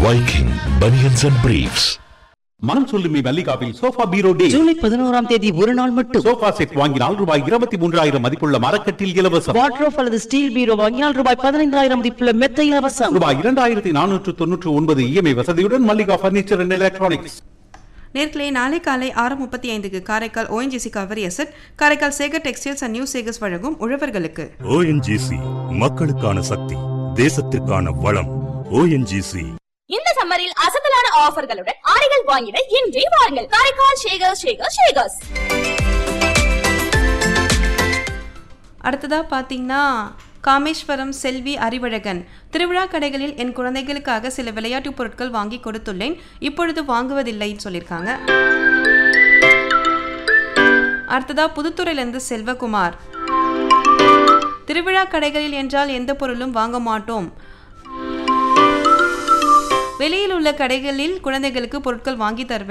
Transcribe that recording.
Viking Bunions and Briefs. மனம் சொல்லுமே மல்லிகாவில் sofa பீரோ டே ஜூலை பதினோராம் தேதி ஒரு நாள் மட்டும் சோஃபா செட் வாங்கினால் ரூபாய் இருபத்தி மூன்றாயிரம் மதிப்புள்ள மரக்கட்டில் இலவசம் வாட்ரோப் அல்லது ஸ்டீல் பீரோ வாங்கினால் ரூபாய் பதினைந்தாயிரம் மதிப்புள்ள மெத்த இலவசம் ரூபாய் இரண்டாயிரத்தி நானூற்று தொன்னூற்று ஒன்பது இஎம்ஐ வசதியுடன் மல்லிகா பர்னிச்சர் அண்ட் எலக்ட்ரானிக்ஸ் நேர்களே நாளை காலை ஆறு முப்பத்தி ஐந்துக்கு Karaikal ONGC Cauvery asset Karaikal Sekar textiles and new Sekar's வழங்கும் உழவர்களுக்கு ஓஎன்ஜிசி மக்களுக்கான சக்தி தேசத்திற்கான வளம் ஓஎன்ஜிசி இந்த சம்மரில் அசத்தலான ஆஃபர்களுடன் ஆடைகள் வாங்கிட இன்றே வாருங்கள் காரைக்கால் ஷேகர் ஷேகர் ஷேகர்ஸ் அடுத்ததா பார்த்தீங்கன்னா காமேஸ்வரம் செல்வி அறிவழகன் திருவிழா கடைகளில் என் குழந்தைகளுக்காக சில விளையாட்டுப் பொருட்கள் வாங்கி கொடுத்துள்ளேன் இப்பொழுது வாங்குவதில்லைன்னு சொல்லியிருக்காங்க அடுத்ததா புதுத்துறையிலிருந்து செல்வகுமார் திருவிழா கடைகளில் என்றால் எந்த பொருளும் வாங்க மாட்டோம் வெளியில் உள்ள கடைகளில் குழந்தைகளுக்கு பொருட்கள் வாங்கி தருவேன்